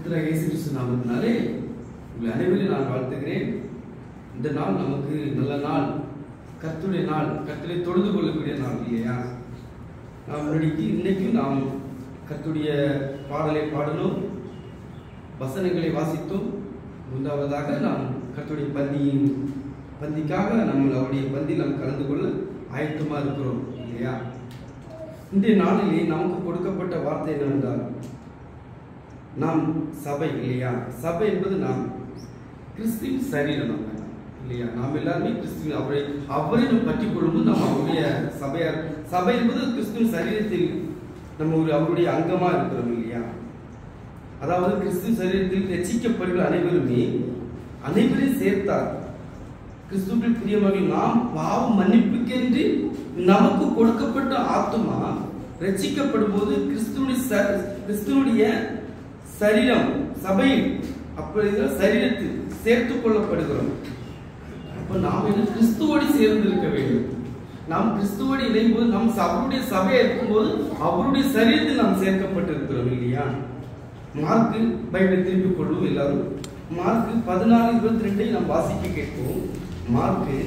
கர்த்தராக இயேசு கிறிஸ்து நாமத்தினாலே உங்களை அனைவரையும் நான் வாழ்த்துகிறேன் இந்த நாள் நமக்கு நல்ல நாள் கர்த்தருடைய நாள் கர்த்தரை தொழுது கொள்ளக்கூடிய நாள் இல்லையா நாம் முன்னாடிக்கு இன்னைக்கும் நாம் கர்த்தருடைய பாடலை பாடணும் வசனங்களை வாசித்தோம் மூன்றாவதாக நாம் கர்த்தருடைய பந்தியின் பந்திக்காக நம்ம அவருடைய பந்தியில் நாம் கலந்து கொள்ள ஆயத்தமாக இருக்கிறோம் இல்லையா இன்றைய நாளிலே நமக்கு கொடுக்கப்பட்ட வார்த்தை என்னவென்றால் நாம் சபை இல்லையா சபை என்பது நாம் கிறிஸ்துவின் சரீரம் நம்ம இல்லையா நாம் எல்லாருமே கிறிஸ்துவின் அவரை அவரை நாம் பற்றி கொள்ளும்போது நாம் அவருடைய சபையார் சபை என்பது கிறிஸ்துவின் சரீரத்தில் நம்ம ஒரு அவருடைய அங்கமா இருக்கிறோம் இல்லையா அதாவது கிறிஸ்து சரீரத்தில் ரசிக்கப்படுகிற அனைவருமே அனைவரையும் சேர்த்தார் கிறிஸ்துவில் பிரியமர்கள் நாம் பாவம் மன்னிப்புக்கென்று நமக்கு கொடுக்கப்பட்ட ஆத்துமா ரட்சிக்கப்படும் போது கிறிஸ்துவனுடைய ச- கிறிஸ்துவனுடைய சரீரம் சபையில் அப்படி சரீரத்தில் சேர்த்துக் கொள்ளப்படுகிறோம் அப்ப நாம் என்ன கிறிஸ்துவோடு சேர்ந்து இருக்க வேண்டும் நாம் கிறிஸ்துவோடு இணையும்போது நம் ச- அவருடைய சபையா இருக்கும்போது அவருடைய சரீரத்தில் நாம் சேர்க்கப்பட்டிருக்கிறோம் இல்லையா மார்க்கு பைபிளை திருப்பிக் கொள்வோம் எல்லாரும் மார்க்கு பதினாலு இருபத்தி ரெண்டை நாம் வாசிக்க கேட்போம் மார்க்கு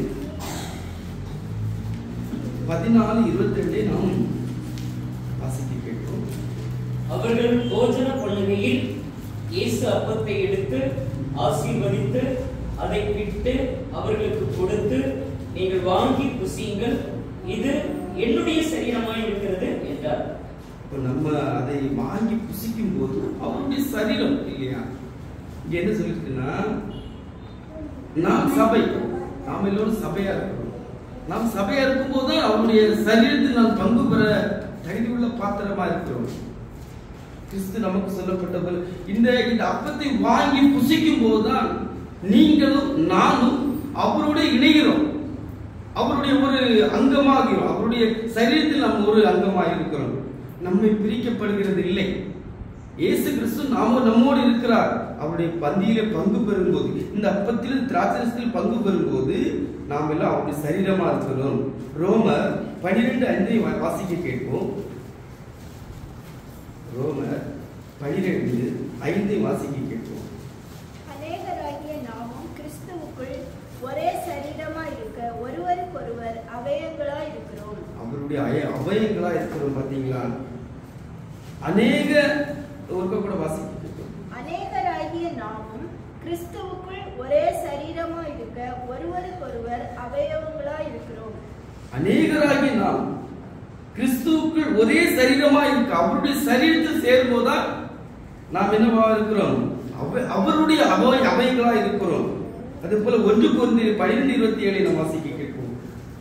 பதினாலு இருபத்தி ரெண்டை நாம் வாசிக்க கேட்போம் அவர்கள் போஜன பண்ணுகையில் இயேசு அப்பத்தை எடுத்து ஆசீர்வதித்து அதை பிட்டு அவர்களுக்கு கொடுத்து நீங்கள் வாங்கி புசியுங்கள் இது என்னுடைய சரீரமாய் இருக்கிறது என்றார் இப்போ நம்ம அதை வாங்கி புசிக்கும் போது அவருடைய சரீரம் இல்லையா இங்க என்ன சொல்லிருக்குன்னா நாம் சபை நாம் எல்லோரும் சபையா இருக்கிறோம் நாம் சபையா இருக்கும்போது அவருடைய சரீரத்தில் நாம் பங்கு பெற தகுதி உள்ள பாத்திரமா இருக்கிறோம் கிறிஸ்து நமக்கு சொல்லப்பட்டவர் இந்த இந்த அப்பத்தை வாங்கி புசிக்கும் போதுதான் நீங்களும் நானும் அவரோட இணைகிறோம் அவருடைய ஒரு அங்கமாகிறோம் அவருடைய சரீரத்தில் நாம் ஒரு அங்கமாக இருக்கிறோம் நம்மை பிரிக்கப்படுகிறது இல்லை இயேசு கிறிஸ்து நாம நம்மோடு இருக்கிறார் அவருடைய பந்தியிலே பங்கு பெறும்போது இந்த அப்பத்தில் திராட்சரசத்தில் பங்கு பெறும்போது நாம் எல்லாம் அவருடைய சரீரமா இருக்கிறோம் ரோமர் பனிரெண்டு ஐந்தை வா- வாசிக்க கேட்போம் ரோமர் பனிரெண்டு ஐந்தை வாசிக்க கேட்போம் அநேகராகிய நாமும் கிறிஸ்துவுக்குள் ஒரே சரீரமாய் இருக்க ஒருவருக்கொருவர் அவயங்களாய் இருக்கிறோம் அவருடைய அய அவயங்களா இருக்கிறோம் பாத்தீங்களா அநேக ஒருக்க கூட வாசிக்க கேட்போம் அநேகராகிய நாமும் கிறிஸ்துவுக்குள் ஒரே சரீரமாய் இருக்க ஒருவருக்கொருவர் அவயவங்களாய் இருக்கிறோம் அநேகராகிய நாம் கிறிஸ்துவுக்குள் ஒரே சரீரமா இருக்கு அவருடைய சரீரத்தில் சேரும்போதுதான் நாம் என்னவா இருக்கிறோம் அவ- அவருடைய அவை அவைகளா இருக்கிறோம் அதே போல ஒன்று கொண்டு பன்னிரெண்டு இருபத்தி ஏழை நாம் வாசிக்க கேட்போம்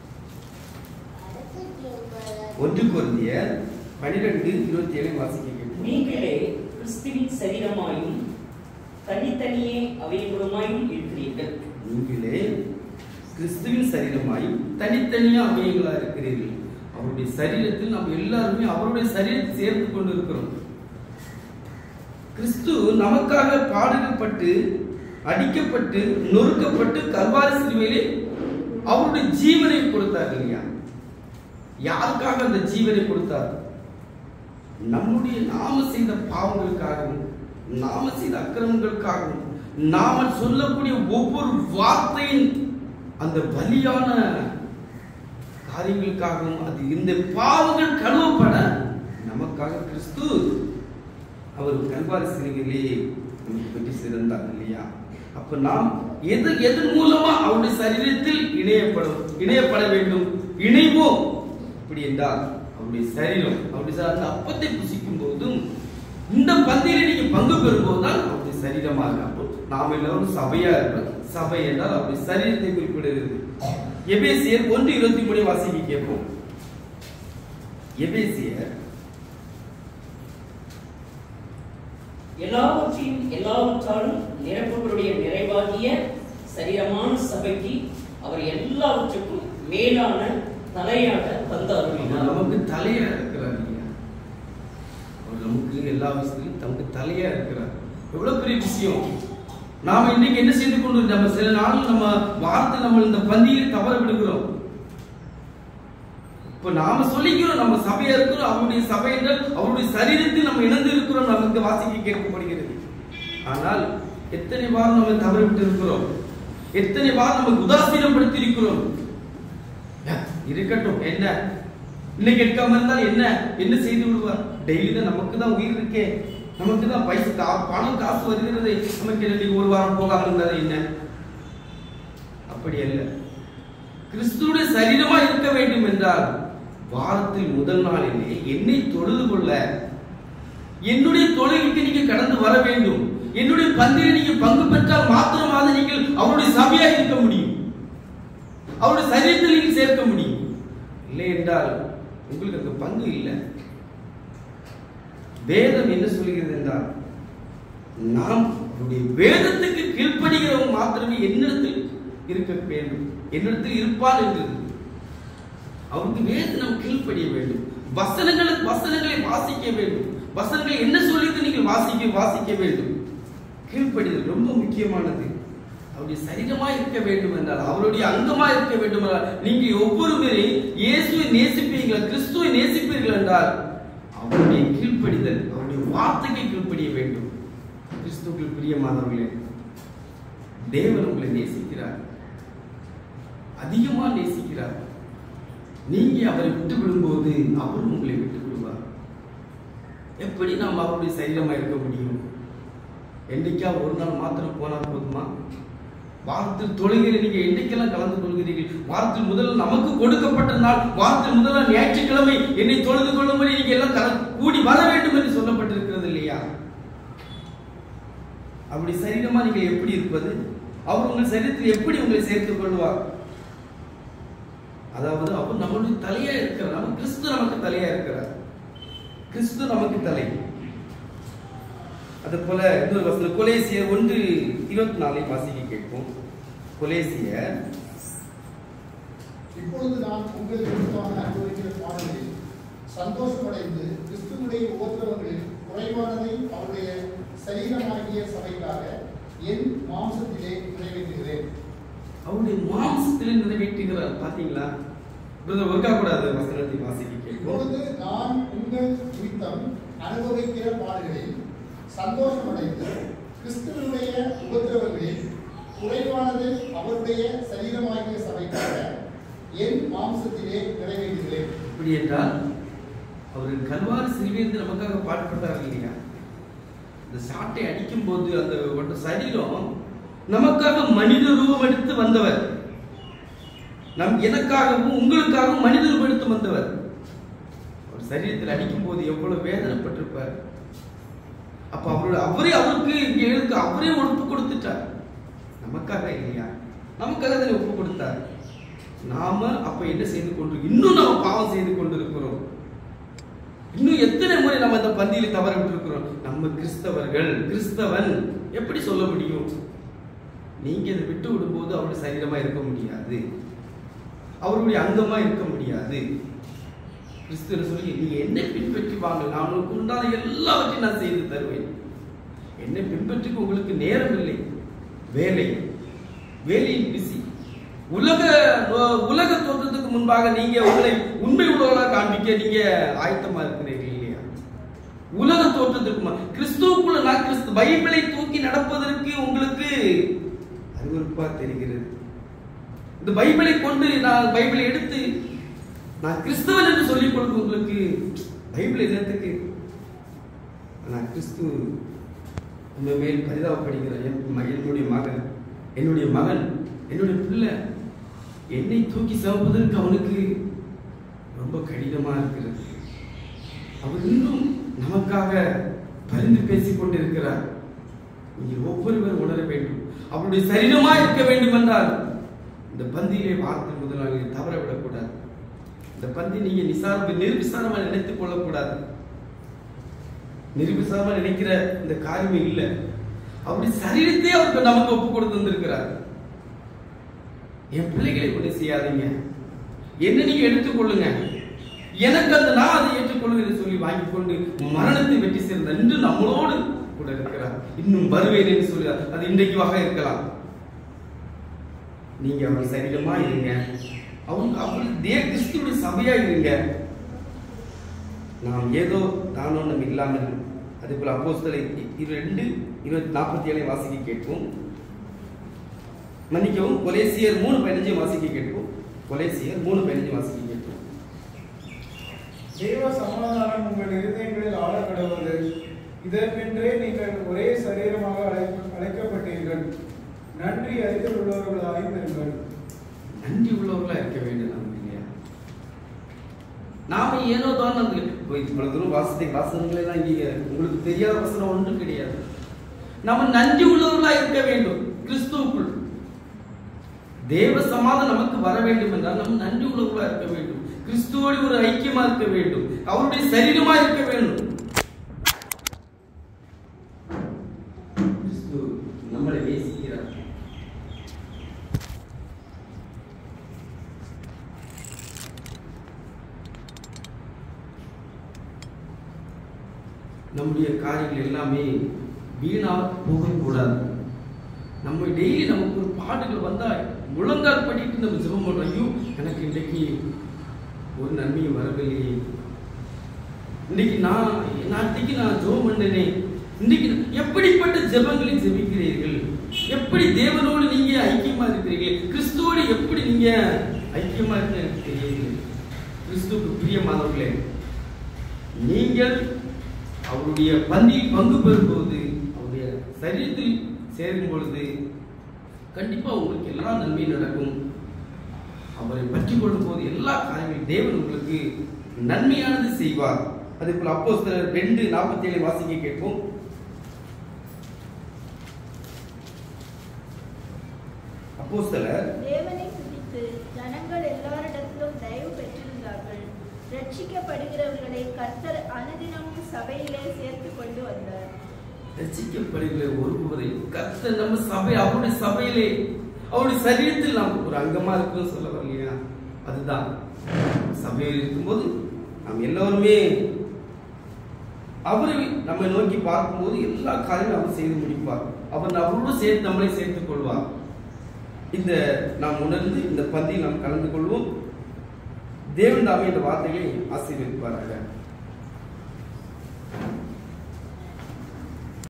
ஒன்று கொந்திய பனிரெண்டு இருபத்தி ஏழை வாசிக்க கேட்போம் நீங்களே கிறிஸ்துவின் சரீரமாயும் தனித்தனியே அவயங்களுமாயும் இருக்கிறீர்கள் நீங்களே கிறிஸ்துவின் சரீரமாயும் தனித்தனியா அவயங்களா இருக்கிறீர்கள் அவருடைய சரீரத்தில் நாம் எல்லாருமே அவருடைய சரீரத்தை சேர்த்து கொண்டு இருக்கிறோம் கிறிஸ்து நமக்காக பாடுகப்பட்டு அடிக்கப்பட்டு நொறுக்கப்பட்டு கல்வாரி சிலுவையிலே அவருடைய ஜீவனை கொடுத்தார் இல்லையா யாருக்காக அந்த ஜீவனை கொடுத்தார் நம்முடைய நாம செய்த பாவங்களுக்காகவும் நாம செய்த அக்கிரமங்களுக்காகவும் நாம சொல்லக்கூடிய ஒவ்வொரு வார்த்தையின் அந்த பலியான காரியங்களுக்காகவும் அது இந்த பாவங்கள் கழுவப்பட நமக்காக கிறிஸ்து அவர் கல்வாரி சிறுவிலே நமக்கு பெற்று சிறந்தார் இல்லையா அப்ப நாம் எது எதன் மூலமா அவருடைய சரீரத்தில் இணையப்படும் இணையப்பட வேண்டும் இணைவோம் அப்படி என்றால் அவருடைய சரீரம் அவருடைய ச- அந்த அப்பத்தை புசிக்கும் போதும் இந்த பந்தியில நீங்க பங்கு பெறும்போது தான் அவருடைய சரீரமாக அப்போ நாம் எல்லாரும் சபையா இருக்கிறோம் சபை என்றால் அவருடைய சரீரத்தை குறிப்பிடுகிறது எபேசியர் ஒன்று இருபத்தி மூணு வாசிக்க கேட்போம் எபேசியர் எல்லாவற்றையும் எல்லாவற்றாலும் நிரப்பவருடைய நிறைவாகிய சரீரமான சபைக்கு அவர் எல்லாவற்றுக்கும் மேலான தலையாக தந்து அவர் அருளினார் நமக்கு தலையா இருக்கிறார் இல்லையா அவர் நமக்கு எல்லா விஷயத்திலும் தமக்கு தலையா இருக்கிறார் எவ்வளவு பெரிய விஷயம் நாம இன்னைக்கு என்ன செய்து கொண்டு நம்ம சில நாள் நம்ம வார்த்தை நம்ம இந்த பந்தியில் தவற விடுகிறோம் இப்ப நாம சொல்லிக்கிறோம் நம்ம சபையா இருக்கிறோம் அவருடைய சபை என்றால் அவருடைய சரீரத்தில் நம்ம இணைந்து இருக்கிறோம் நமக்கு வாசிக்க கேட்கப்படுகிறது ஆனால் எத்தனை வாரம் நம்ம தவறிவிட்டு இருக்கிறோம் எத்தனை வாரம் நம்ம உதாசீனப்படுத்தி இருக்கிறோம் யா, இருக்கட்டும் என்ன இன்னைக்கு எடுக்காம இருந்தால் என்ன என்ன செய்து விடுவார் டெய்லி தான் நமக்கு தான் உயிர் இருக்கே நமக்கு தான் பைசா கா- பணம் காசு வருகிறது நமக்கு என்ன நீங்க ஒரு வாரம் போகாம இருந்தது என்ன அப்படி அல்ல கிறிஸ்துவுடைய சரீரமா இருக்க வேண்டும் என்றால் வாரத்தில் முதல் நாளிலே என்னை தொழுது கொள்ள என்னுடைய தொழுகைக்கு நீங்க கடந்து வர வேண்டும் என்னுடைய பந்தியில் நீங்க பங்கு பெற்றால் மாத்திரமாக நீங்கள் அவருடைய சபையாக இருக்க முடியும் அவருடைய சரீரத்தில் நீங்கள் சேர்க்க முடியும் இல்லை என்றால் உங்களுக்கு அங்க பங்கு இல்லை வேதம் என்ன சொல்கிறது என்றால் நாம் அவருடைய வேதத்துக்கு கீழ்ப்படுகிறவங்க மாத்திரமே என்னிடத்தில் இருக்க வேண்டும் என்னிடத்தில் இருப்பான் என்கிறது அவருக்கு வேதத்தை நாம் கீழ்ப்படிய வேண்டும் வசனங்களுக்கு வசனங்களை வாசிக்க வேண்டும் வசனங்களை என்ன சொல்லிட்டு நீங்கள் வாசிக்க வாசிக்க வேண்டும் கீழ்ப்படிதல் ரொம்ப முக்கியமானது அவருடைய சரீரமா இருக்க வேண்டும் என்றால் அவருடைய அங்கமா இருக்க வேண்டும் என்றால் நீங்க ஒவ்வொருவரை இயேசுவை நேசிப்பீர்கள் கிறிஸ்துவை நேசிப்பீர்கள் என்றால் அவருடைய கீழ்ப்படிதல் அவருடைய வார்த்தைக்கு கீழ்ப்படிய வேண்டும் கிறிஸ்துவுக்கு பிரியமானவர்களே தேவன் உங்களை நேசிக்கிறார் அதிகமா நேசிக்கிறார் நீங்க அவரை விட்டு விடும்போது அவரும் உங்களை விட்டு விடுவார் எப்படி நாம் அவருடைய சரீரமா இருக்க முடியும் என்னைக்கா ஒரு நாள் மாத்திரம் போனா போதுமா வாரத்தில் தொழுகையில் நீங்க என்னைக்கெல்லாம் கலந்து கொள்கிறீர்கள் வாரத்தில் முதல் நமக்கு கொடுக்கப்பட்ட நாள் வாரத்தில் முதல் நாள் ஞாயிற்றுக்கிழமை என்னை தொழுது கொள்ளும்படி நீங்க எல்லாம் கல- கூடி வர வேண்டும் என்று சொல்லப்பட்டிருக்கிறது இல்லையா அப்படி சரீரமா நீங்கள் எப்படி இருப்பது அவர் உங்கள் சரீரத்தில் எப்படி உங்களை சேர்த்துக் கொள்வார் அதாவது அவர் நம்மளுடைய தலையா இருக்கிறார் நம்ம கிறிஸ்து நமக்கு தலையா இருக்கிறார் கிறிஸ்து நமக்கு தலை அது போல இன்னொரு வசனம் கொலேசியர் ஒன்று இருபத்தி நாலை வாசிக்க கேட்போம் கொலேசியர் இப்பொழுது நான் உங்கள் நிமித்தமாக அனுபவிக்கிற பாடலில் சந்தோஷமடைந்து கிறிஸ்துவுடைய உபத்திரவங்களில் குறைவானதை அவருடைய சரீரமாகிய சபைக்காக என் மாம்சத்திலே நிறைவேற்றுகிறேன் அவருடைய மாம்சத்தில் நிறைவேற்றுகிறார் பாத்தீங்களா பிரதர் ஒர்க்கா கூடாது வசனத்தை வாசிக்க கேட்போம் இப்பொழுது நான் உங்கள் நிமித்தம் அனுபவிக்கிற பாடுகளில் சந்தோஷமடைந்து கிறிஸ்துவனுடைய உபத்திரவங்களில் குறைவானது அவருடைய சரீரமாகிய சபைக்காக என் மாம்சத்திலே நிறைவேற்றுகிறேன் இப்படி என்றால் அவர் கல்வாரி சிறுவேந்து நமக்காக பாடுபட்டார் இல்லையா இந்த சாட்டை அடிக்கும் போது அந்த ஒரு சரீரம் நமக்காக மனித ரூபம் எடுத்து வந்தவர் நம் எனக்காகவும் உங்களுக்காகவும் மனித ரூபம் எடுத்து வந்தவர் அவர் சரீரத்தில் அடிக்கும் போது எவ்வளவு வேதனைப்பட்டிருப்பார் அப்ப அவரோட அவரே அவருக்கு இங்க எழுதுக்கு அவரே ஒப்பு கொடுத்துட்டார் நமக்காக இல்லையா நமக்காக தானே ஒப்பு கொடுத்தார் நாம அப்ப என்ன செய்து கொண்டு இன்னும் நாம பாவம் செய்து கொண்டு இருக்கிறோம் இன்னும் எத்தனை முறை நம்ம இந்த பந்தியில தவற விட்டுருக்கிறோம் நம்ம கிறிஸ்தவர்கள் கிறிஸ்தவன் எப்படி சொல்ல முடியும் நீங்க இதை விட்டு விடும்போது அவருடைய சரீரமா இருக்க முடியாது அவருடைய அங்கமா இருக்க முடியாது கிறிஸ்துவ சொல்லி நீ என்னை பின்பற்றி வாங்க நான் உங்களுக்கு உண்டான எல்லாவற்றையும் நான் செய்து தருவேன் என்னை பின்பற்றிக்கு உங்களுக்கு நேரம் இல்லை வேலை வேலையில் பிஸி உலக உலக தோற்றத்துக்கு முன்பாக நீங்க உங்களை உண்மை உள்ளவர்களாக காண்பிக்க நீங்க ஆயத்தமா இருக்கிறீர்கள் இல்லையா உலக தோற்றத்திற்கு முன் கிறிஸ்துவுக்குள்ள நான் கிறிஸ்து பைபிளை தூக்கி நடப்பதற்கு உங்களுக்கு அருவருப்பா தெரிகிறது இந்த பைபிளை கொண்டு நான் பைபிளை எடுத்து நான் கிறிஸ்தவன் என்று சொல்லிக் கொடுக்க உங்களுக்கு பைபிள் என்னத்துக்கு நான் கிறிஸ்து உங்க மேல் பரிதாபப்படுகிறார் என் ம- என்னுடைய மகன் என்னுடைய மகன் என்னுடைய பிள்ளை என்னை தூக்கி சவப்பதற்கு அவனுக்கு ரொம்ப கடினமா இருக்கிறது அவர் இன்னும் நமக்காக பரிந்து பேசிக் கொண்டிருக்கிறார் நீங்கள் ஒவ்வொருவர் உணர வேண்டும் அவருடைய சரீரமா இருக்க வேண்டும் என்றால் இந்த பந்தியிலே வார்த்தை முதல் நாள் தவற விடக்கூடாது இந்த பந்தி நீங்க நிசார நிர்விசாரமா நினைத்துக் கொள்ளக்கூடாது நிர்விசாரமா நினைக்கிற இந்த காரியமே இல்லை அவருடைய சரீரத்தை அவருக்கு நமக்கு ஒப்பு கொடுத்து வந்திருக்கிறார் என் பிள்ளைகளை கொண்டு செய்யாதீங்க என்ன நீங்க எடுத்துக்கொள்ளுங்க எனக்கு அந்த நான் அதை ஏற்றுக்கொள்கிறேன் சொல்லி வாங்கி கொண்டு மரணத்தை வெற்றி சேர்ந்த இன்று நம்மளோடு கூட இருக்கிறார் இன்னும் வருவேன் என்று சொல்லி அது இன்றைக்கு வகை இருக்கலாம் நீங்க அவர் சரீரமா இருங்க அவங்க அவர் தேவ கிறிஸ்துடைய சபையா இருங்க நாம் ஏதோ தானோ நம்ம இல்லாமல் அதே போல அப்போஸ்தலை ரெண்டு இருபத்தி நாற்பத்தி ஏழை வாசிக்க கேட்போம் மன்னிக்கவும் கொலேசியர் மூணு பதினஞ்சு வாசிக்க கேட்போம் கொலேசியர் மூணு பதினஞ்சு வாசிக்க கேட்போம் தேவ சமாதானம் உங்கள் இருதயங்களில் ஆழ கடவுது இதற்கென்றே நீங்கள் ஒரே சரீரமாக அழைக்க- அழைக்கப்பட்டீர்கள் நன்றி அறிதல் உள்ளவர்களாய் இருங்கள் நன்றி உள்ளவர்களா இருக்க வேண்டும் நம்ம இல்லையா நாம ஏனோ தான் அந்த இவ்வளவு தூரம் வாசத்தை வாசகங்களே தான் இங்க உங்களுக்கு தெரியாத வசனம் ஒன்றும் கிடையாது நாம நன்றி உள்ளவர்களா இருக்க வேண்டும் கிறிஸ்துவுக்குள் தேவ சமாதானம் நமக்கு வர வேண்டும் என்றால் நம்ம நன்றி உள்ளவர்களா இருக்க வேண்டும் கிறிஸ்துவோடு ஒரு ஐக்கியமா இருக்க வேண்டும் அவருடைய சரீரமா இருக்க வேண்டும் கிறிஸ்து நம்மளை நேசிக்கிறார் நம்முடைய காரியங்கள் எல்லாமே வீணாக போகக்கூடாது நம்ம டெய்லி நமக்கு ஒரு பாடுகள் வந்தா முழங்கால் பண்ணிட்டு நம்ம ஜெபம் பண்றோம் ஐயோ எனக்கு இன்றைக்கு ஒரு நன்மையும் வரவில்லையே இன்னைக்கு நான் நாட்டுக்கு நான் ஜெபம் பண்ணனே இன்னைக்கு எப்படிப்பட்ட ஜெபங்களை ஜெபிக்கிறீர்கள் எப்படி தேவனோடு நீங்க ஐக்கியமா இருக்கிறீர்கள் கிறிஸ்துவோடு எப்படி நீங்க ஐக்கியமா இருக்க எனக்கு தெரியல கிறிஸ்துவுக்கு பிரியமானவர்களே நீங்கள் அவருடைய பந்தியில் பங்கு பெறும்போது அவருடைய சரீரத்தில் சேரும் பொழுது கண்டிப்பா உங்களுக்கு எல்லா நன்மையும் நடக்கும் அவரை பற்றி கொள்ளும் போது எல்லா காரியங்களும் தேவன் உங்களுக்கு நன்மையானது செய்வார் அதே போல அப்போ ரெண்டு நாற்பத்தி ஏழு வாசிக்க கேட்போம் அப்போஸ்தலர் தேவனை துதித்து ஜனங்கள் எல்லாரிடத்திலும் தயவு பெற்றிருந்தார்கள் ரட்சிக்கப்படுகிறவர்களை கர்த்தர் அனுதினமும் சபையிலே சேர்த்து கொண்டு வந்தார் ரசிக்கப்படுகிற ஒருவரை கர்த்தர் நம்ம சபை அவருடைய சபையிலே அவருடைய சரீரத்தில் நாம் ஒரு அங்கமா இருக்குன்னு சொல்ல வரலையா அதுதான் சபையில் இருக்கும்போது நாம் எல்லோருமே அவரை நம்மை நோக்கி பார்க்கும்போது எல்லா காரியமும் அவர் செய்து முடிப்பார் அவர் அவரோடு சேர்த்து நம்மளை சேர்த்துக் கொள்வார் இந்த நாம் உணர்ந்து இந்த பந்தியில் நாம் கலந்து கொள்வோம் தேவன் தாமே இந்த வார்த்தைகளை ஆசீர்வதிப்பார்கள்